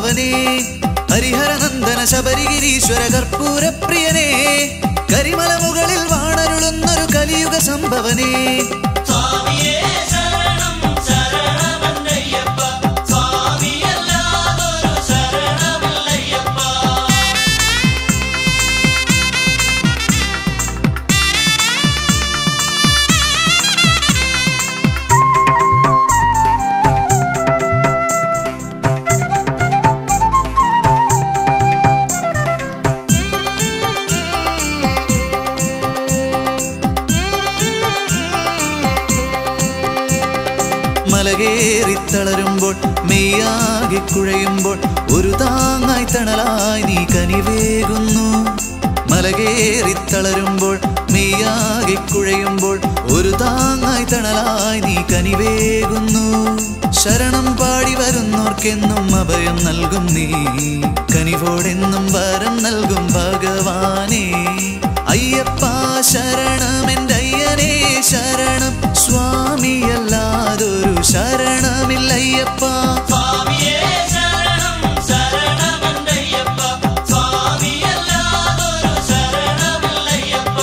സംഭവനേ ഹരിഹരനന്ദന ശബരിഗിരീശ്വര കർപ്പൂര പ്രിയനേ കരിമല മുകളിൽ വാണരുളുന്നൊരു കലിയുഗ സംഭവനേ സ്വാമിയേ ശരണം ശരണമന്നയ്യപ്പ സ്വാമിയല്ലാതൊരു ശരണമില്ലയ്യപ്പ മലകേറിത്തളരുമ്പോൾ മെയ്യാകെ കുഴയുമ്പോൾ ഒരു താങ്ങായി തണലായി നീ കനിവേകുന്നു മലകേറിത്തളരുമ്പോൾ മെയ്യാകെ കുഴയുമ്പോൾ ഒരു താങ്ങായി തണലായി നീ കനിവേകുന്നു ശരണം പാടി വരുന്നോർക്കെന്നും അഭയം നൽകും നീ കനിവോടെന്നും വരം നൽകും ഭഗവാനേ അയ്യപ്പ ശരണം എൻ്റെ അയ്യനേ ശരണം സ്വാമിയല്ലാതൊരു ശരണമില്ലയ്യപ്പ സ്വാമിയേ ശരണം ശരണമന്നയ്യപ്പ സ്വാമിയല്ലാതൊരു ശരണമില്ലയ്യപ്പ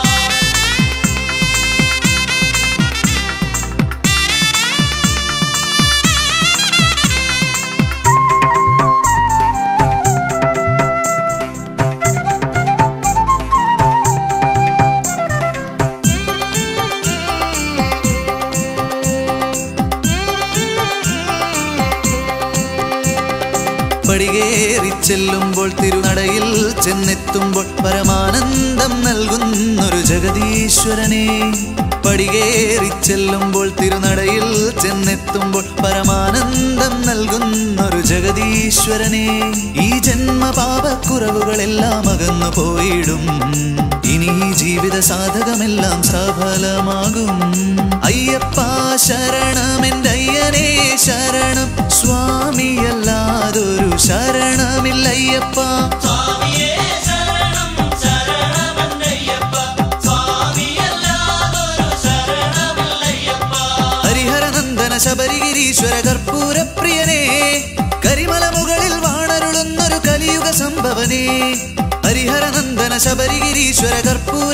പടികേറി ചെല്ലുമ്പോൾ തിരുനടയിൽ ചെന്നെത്തുമ്പോൾ പരമാനന്ദം നൽകുന്നൊരു ജഗദീശ്വരനെ പടികേറി ചെല്ലുമ്പോൾ തിരുനടയിൽ ചെന്നെത്തുമ്പോൾ പരമാനന്ദം നൽകുന്നൊരു ജഗദീശ്വരനെ ഈ ജന്മപാപക്കുറവുകളെല്ലാം അകന്നു പോയിടും ഇനി ഈ ജീവിത സാധകമെല്ലാം സഫലമാകും അയ്യപ്പ ശരണം എൻ്റെ അയ്യനേ ശരണം സ്വാമിയല്ലാതൊരു ശരണമില്ലയ്യപ്പ സ്വാമിയേ ശരണം ശരണമന്നയ്യപ്പ സ്വാമിയല്ലാതൊരു ശരണമില്ലയ്യപ്പ ഹരിഹരനന്ദന ശബരിഗിരീശ്വര കർപ്പൂര പ്രിയനേ കരിമല മുകളിൽ വാണരുളുന്നൊരു കലിയുഗ സംഭവനേ ഹരിഹരനന്ദന ശബരിഗിരീശ്വര കർപ്പൂര